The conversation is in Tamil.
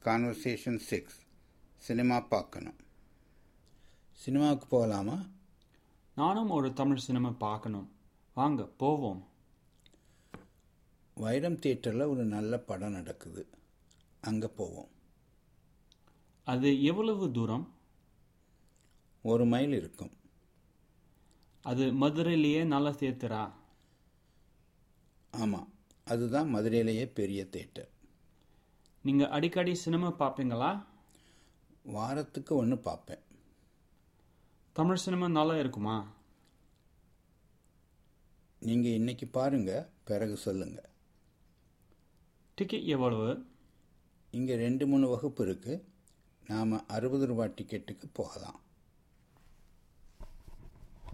கான்வர்சேஷன் சிக்ஸ் சினிமா பார்க்கணும் சினிமாவுக்கு போகலாமா நானும் ஒரு தமிழ் சினிமா பார்க்கணும் வாங்க போவோம் வைரம் தியேட்டரில் ஒரு நல்ல படம் நடக்குது அங்கே போவோம் அது எவ்வளவு தூரம் ஒரு மைல் இருக்கும் அது மதுரையிலேயே நல்ல தியேட்டரா ஆமாம் அதுதான் மதுரையிலேயே பெரிய தேட்டர் நீங்கள் அடிக்கடி சினிமா பார்ப்பீங்களா வாரத்துக்கு ஒன்று பார்ப்பேன் தமிழ் சினிமா நல்லா இருக்குமா நீங்கள் இன்னைக்கு பாருங்க பிறகு சொல்லுங்கள் டிக்கெட் எவ்வளவு இங்கே ரெண்டு மூணு வகுப்பு இருக்குது நாம் அறுபது ரூபாய் டிக்கெட்டுக்கு போகலாம்